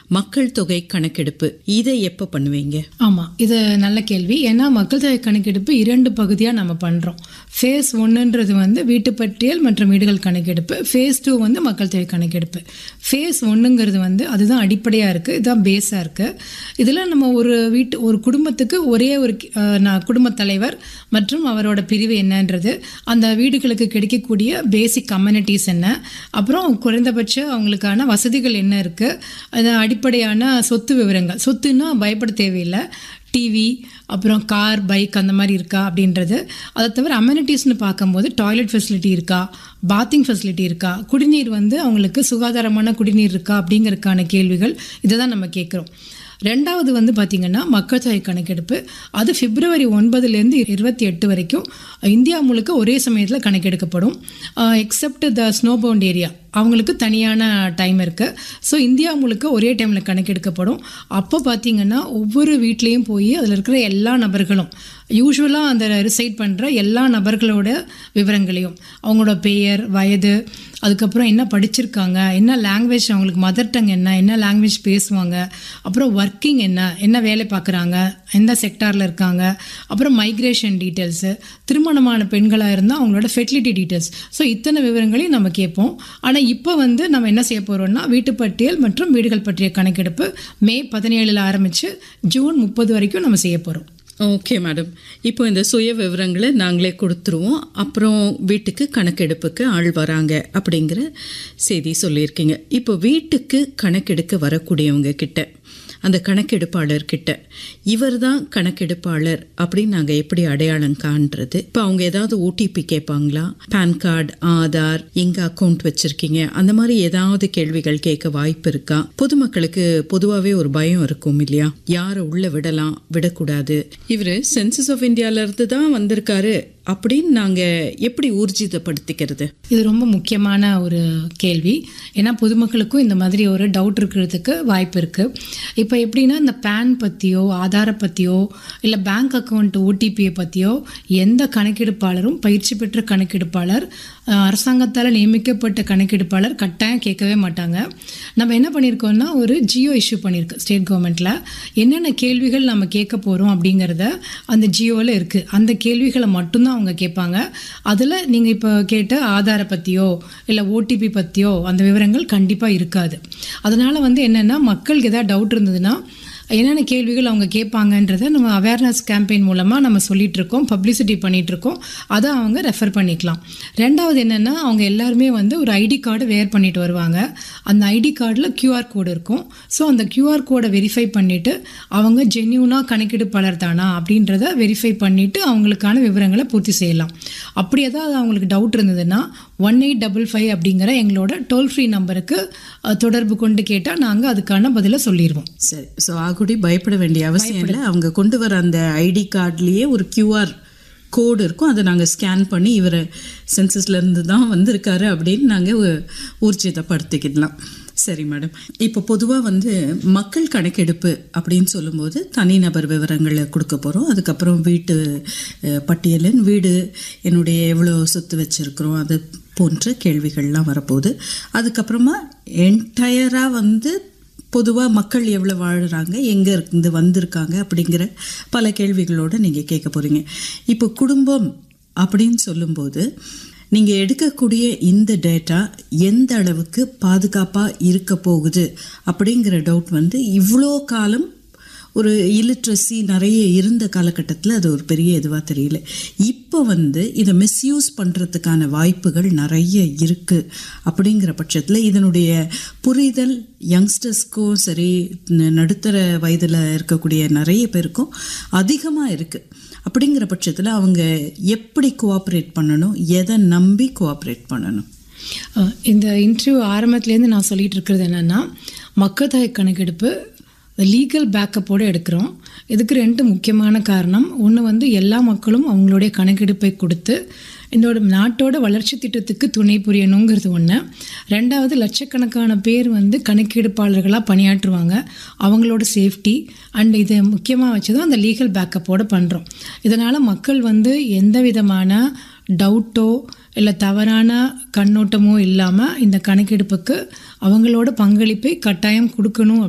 மக்கள் தொகை கணக்கெடுப்பு இதை எப்போ பண்ணுவீங்க ஆமாம் இது நல்ல கேள்வி ஏன்னா மக்கள் தொகை கணக்கெடுப்பு இரண்டு பகுதியாக நம்ம பண்ணுறோம் ஃபேஸ் ஒன்றுன்றது வந்து வீட்டு பட்டியல் மற்றும் வீடுகள் கணக்கெடுப்பு ஃபேஸ் டூ வந்து மக்கள் தொகை கணக்கெடுப்பு ஃபேஸ் ஒன்றுங்கிறது வந்து அதுதான் அடிப்படையாக இருக்குது இதுதான் பேஸாக இருக்குது இதில் நம்ம ஒரு வீட்டு ஒரு குடும்பத்துக்கு ஒரே ஒரு அஹ், நான் குடும்பத் தலைவர் மற்றும் அவரோட பிரிவு என்னன்றது அந்த வீடுகளுக்கு கிடைக்கக்கூடிய பேசிக் கம்யூனிட்டிஸ் என்ன அப்புறம் குறைந்தபட்ச அவங்களுக்கான வசதிகள் என்ன இருக்குது அது அடிப்படையான சொத்து விவரங்கள் சொத்துன்னா பயப்பட தேவையில்லை டிவி அப்புறம் கார் பைக் அந்த மாதிரி இருக்கா அப்படின்றது அதை தவிர அம்யூனிட்டிஸ்னு பார்க்கும்போது டாய்லெட் ஃபெசிலிட்டி இருக்கா பாத்திங் ஃபெசிலிட்டி இருக்கா குடிநீர் வந்து அவங்களுக்கு சுகாதாரமான குடிநீர் இருக்கா அப்படிங்கறதுக்கான கேள்விகள் இதை தான் நம்ம கேட்குறோம் ரெண்டாவது வந்து பார்த்திங்கன்னா மக்கள் தொகை கணக்கெடுப்பு அது பிப்ரவரி ஒன்பதுலேருந்து இருபத்தி எட்டு வரைக்கும் இந்தியா முழுக்க ஒரே சமயத்தில் கணக்கெடுக்கப்படும் except the snow bound area அவங்களுக்கு தனியான டைம் இருக்குது ஸோ இந்தியா முழுக்க ஒரே டைமில் கணக்கெடுக்கப்படும் அப்போ பார்த்தீங்கன்னா ஒவ்வொரு வீட்லேயும் போய் அதில் இருக்கிற எல்லா நபர்களும் யூஸ்வலாக அந்த ரிசைட் பண்ணுற எல்லா நபர்களோட விவரங்களையும் அவங்களோட பெயர் வயது அதுக்கப்புறம் என்ன படிச்சிருக்காங்க என்ன லாங்குவேஜ் அவங்களுக்கு மதர் டங் என்ன என்ன லாங்குவேஜ் பேசுவாங்க அப்புறம் ஒர்க்கிங் என்ன என்ன வேலை பார்க்குறாங்க எந்த செக்டாரில் இருக்காங்க அப்புறம் மைக்ரேஷன் டீட்டெயில்ஸு திருமணமான பெண்களாக இருந்தால் அவங்களோட ஃபெர்டிலிட்டி டீட்டெயில்ஸ் ஸோ இத்தனை விவரங்களையும் நம்ம கேட்போம் ஆனால் இப்போ வந்து நம்ம என்ன செய்ய போகிறோம்னா வீட்டு பட்டியல் மற்றும் வீடுகள் பற்றிய கணக்கெடுப்பு மே பதினேழில் ஆரம்பித்து ஜூன் முப்பது வரைக்கும் நம்ம செய்ய போகிறோம் ஓகே மேடம் இப்போ இந்த சுய விவரங்களை நாங்களே கொடுத்துருவோம் அப்புறம் வீட்டுக்கு கணக்கெடுப்புக்கு ஆள் வராங்க அப்படிங்கிற செய்தி சொல்லியிருக்கீங்க இப்போ வீட்டுக்கு கணக்கெடுக்க வரக்கூடியவங்க கிட்ட அந்த கணக்கெடுப்பாளர் கிட்ட இவர் தான் கணக்கெடுப்பாளர் அப்படின்னு நாங்கள் எப்படி அடையாளம் காண்றது இப்போ அவங்க ஏதாவது ஓடிபி கேட்பாங்களா பேன் கார்டு ஆதார் எங்க அக்கௌண்ட் வச்சிருக்கீங்க அந்த மாதிரி ஏதாவது கேள்விகள் கேட்க வாய்ப்பு இருக்கா பொதுமக்களுக்கு பொதுவாகவே ஒரு பயம் இருக்கும் இல்லையா யாரை உள்ள விடலாம் விடக்கூடாது இவர் சென்சஸ் ஆஃப் இந்தியால இருந்து தான் வந்திருக்காரு அப்படின்னு நாங்கள் எப்படி ஊர்ஜிதப்படுத்திக்கிறது இது ரொம்ப முக்கியமான ஒரு கேள்வி ஏன்னா பொதுமக்களுக்கும் இந்த மாதிரி ஒரு டவுட் இருக்கிறதுக்கு வாய்ப்பு இருக்குது இப்போ எப்படின்னா இந்த பேன் பற்றியோ ஆதாரை பற்றியோ இல்லை பேங்க் அக்கௌண்ட் ஓடிபியை பற்றியோ எந்த கணக்கெடுப்பாளரும் பயிற்சி பெற்ற கணக்கெடுப்பாளர் அஹ், அரசாங்கத்தால் நியமிக்கப்பட்ட கணக்கெடுப்பாளர் கட்டாயம் கேட்கவே மாட்டாங்க நம்ம என்ன பண்ணியிருக்கோம்னா ஒரு ஜியோ இஷ்யூ பண்ணியிருக்கு ஸ்டேட் கவர்மெண்ட்டில் என்னென்ன கேள்விகள் நம்ம கேட்க போகிறோம் அப்படிங்கிறத அந்த ஜியோவில் இருக்குது அந்த கேள்விகளை மட்டும்தான் அவங்க கேட்பாங்க அதில் நீங்கள் இப்போ கேட்ட ஆதாரை பற்றியோ இல்லை ஓடிபி பற்றியோ அந்த விவரங்கள் கண்டிப்பாக இருக்காது அதனால் வந்து என்னென்னா மக்களுக்கு எதாவது டவுட் இருந்ததுன்னா என்னென்ன கேள்விகள் அவங்க கேட்பாங்கன்றதை நம்ம அவேர்னஸ் கேம்பெயின் மூலமாக நம்ம சொல்லிட்டு இருக்கோம் பப்ளிசிட்டி பண்ணிட்டு இருக்கோம் அதை அவங்க ரெஃபர் பண்ணிக்கலாம் ரெண்டாவது என்னென்னா அவங்க எல்லாருமே வந்து ஒரு ஐடி கார்டு வேர் பண்ணிட்டு வருவாங்க அந்த ஐடி கார்டில் கியூஆர் கோடு இருக்கும் ஸோ அந்த கியூஆர் கோடை வெரிஃபை பண்ணிவிட்டு அவங்க ஜென்யூனாக கணக்கெடுப்பாளர் தானா அப்படின்றத வெரிஃபை பண்ணிவிட்டு அவங்களுக்கான விவரங்களை பூர்த்தி செய்யலாம் அப்படி ஏதாவது அவங்களுக்கு டவுட் இருந்ததுன்னா ஒன் எயிட் டபுள் ஃபைவ் அப்படிங்கிற எங்களோட டோல் ஃப்ரீ நம்பருக்கு அஹ், தொடர்பு கொண்டு கேட்டால் நாங்கள் அதுக்கான பதிலை சொல்லிடுவோம் சரி ஸோ ஆகுடி பயப்பட வேண்டிய அவசியம் இல்லை அவங்க கொண்டு வர அந்த ஐடி கார்ட்லேயே ஒரு கியூஆர் கோடு இருக்கும் அதை நாங்கள் ஸ்கேன் பண்ணி இவர் சென்சஸ்லேருந்து தான் வந்திருக்காரு அப்படின்னு நாங்கள் ஊர்ஜிதப்படுத்திக்கிடலாம் சரி மேடம் இப்போ பொதுவாக வந்து மக்கள் கணக்கெடுப்பு அப்படின்னு சொல்லும்போது தனிநபர் விவரங்களை கொடுக்க போகிறோம் அதுக்கப்புறம் வீட்டு அஹ், பட்டியலின் வீடு என்னுடைய எவ்வளோ சொத்து வச்சுருக்குறோம் அது போன்ற கேள்விகள்லாம் வரப்போகுது அதுக்கப்புறமா என்டையராக வந்து பொதுவாக மக்கள் எவ்வளோ வாழுறாங்க எங்கே இருந்து வந்திருக்காங்க அப்படிங்கிற பல கேள்விகளோடு நீங்கள் கேட்க போகிறீங்க இப்போ குடும்பம் அப்படின்னு சொல்லும்போது நீங்கள் எடுக்கக்கூடிய இந்த டேட்டா எந்த அளவுக்கு பாதுகாப்பாக இருக்க போகுது அப்படிங்கிற டவுட் வந்து இவ்வளோ காலம் ஒரு இல்லிட்ரஸி நிறைய இருந்த காலகட்டத்தில் அது ஒரு பெரிய இதுவாக தெரியல இப்போ வந்து இதை மிஸ்யூஸ் பண்ணுறதுக்கான வாய்ப்புகள் நிறைய இருக்குது அப்படிங்கிற பட்சத்தில் இதனுடைய புரிதல் யங்ஸ்டர்ஸ்க்கும் சரி ந- நடுத்தர வயதில் இருக்கக்கூடிய நிறைய பேருக்கும் அதிகமாக இருக்குது அப்படிங்கிற பட்சத்தில் அவங்க எப்படி கோஆப்ரேட் பண்ணணும் எதை நம்பி கோஆப்ரேட் பண்ணணும் அஹ் இந்த இன்டர்வியூ ஆரம்பத்துலேருந்து நான் சொல்லிட்டு இருக்கிறது என்னென்னா மக்கள் தொகை கணக்கெடுப்பு லீகல் பேக்கப்போடு எடுக்கிறோம் இதுக்கு ரெண்டு முக்கியமான காரணம் ஒன்று வந்து எல்லா மக்களும் அவங்களுடைய கணக்கெடுப்பை கொடுத்து இதோட நாட்டோட வளர்ச்சி திட்டத்துக்கு துணை புரியணுங்கிறது ஒன்று ரெண்டாவது லட்சக்கணக்கான பேர் வந்து கணக்கெடுப்பாளர்களாக பணியாற்றுவாங்க அவங்களோட சேஃப்டி அண்ட் இதை முக்கியமாக வச்சு தான் அந்த லீகல் பேக்கப்போடு பண்ணுறோம் இதனால் மக்கள் வந்து எந்த விதமான டவுட்டோ இல்லை தவறான கண்ணோட்டமோ இல்லாமல் இந்த கணக்கெடுப்புக்கு அவங்களோட பங்களிப்பை கட்டாயம் கொடுக்கணும்